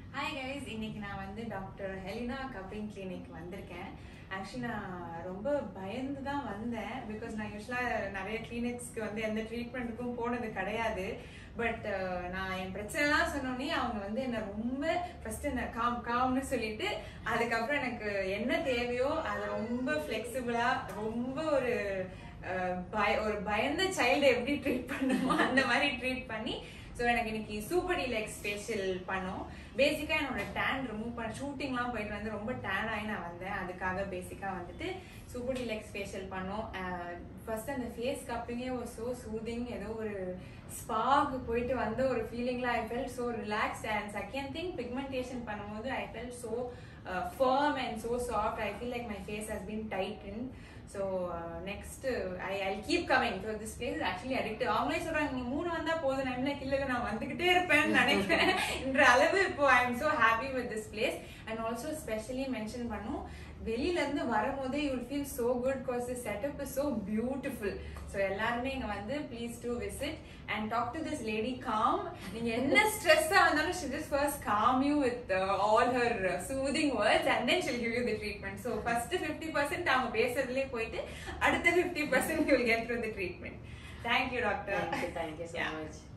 Hi guys இன்னைக்கு நான் வந்து டாக்டர் ஹெலினா கப்பிங் கிளினிக் வந்திருக்கேன் ஆக்சுவலி நான் ரொம்ப பயந்து தான் வந்தேன் பிகாஸ் நான் யூஸ்வலாக நிறைய கிளினிக்ஸ்க்கு வந்து எந்த ட்ரீட்மெண்ட்டுக்கும் போனது கிடையாது பட் நான் என் பிரச்சனைலாம் சொன்னோன்னே அவங்க வந்து என்னை ரொம்ப ஃபர்ஸ்ட் என்ன காம் காம்னு சொல்லிட்டு அதுக்கப்புறம் எனக்கு என்ன தேவையோ அதை ரொம்ப ஃப்ளெக்சிபிளாக ரொம்ப ஒரு அஹ், பய ஒரு பயந்த சைல்டை எப்படி ட்ரீட் பண்ணுமோ அந்த மாதிரி ட்ரீட் பண்ணி ஸோ எனக்கு இன்னைக்கு சூப்பர் லெக்ஸ் ஃபேஷியல் பண்ணோம் பேசிக்காக என்னோட டேன் ரிமூவ் பண்ண ஷூட்டிங்லாம் போயிட்டு வந்து ரொம்ப டேன் ஆகி நான் வந்தேன் அதுக்காக பேசிக்காக வந்துட்டு சூப்பர் லெக்ஸ் ஃபேஷியல் பண்ணோம் ஃபர்ஸ்ட் அந்த ஃபேஸ் கப்பிங்கே ஒரு ஸோ சூதிங் ஏதோ ஒரு ஸ்பாக்கு போயிட்டு வந்த ஒரு ஃபீலிங்ல I fell so relax and second thing pigmentation பண்ணும்போது I fell so firm and so soft I feel like my face has been tighten so next I I keep coming so this place actually addict அவங்களே சொல்றாங்க நீங்க மூணு வந்தா போதும் நான் என்ன இல்லை நான் வந்துகிட்டே இருப்பேன்னு நினைக்கிறேன் என்ற அளவு இப்போ I am so happy with this place and also specially mention பண்ணும் வெளியில இருந்து வரும்போதே you feel so good because the setup is so beautiful so எல்லாருமே இங்க வந்து please to visit and talk to this lady calm நீங்க என்ன ஸ்ட்ரெஸ்ஸா வந்தாலும் she just first calm you with all her soothing words and then she'll give you the treatment so first fifty percent அவங்க பேசுறதுலேயே போயிட்டு அடுத்த fifty percent you will get through the treatment thank you doctor Thank you, thank you so much.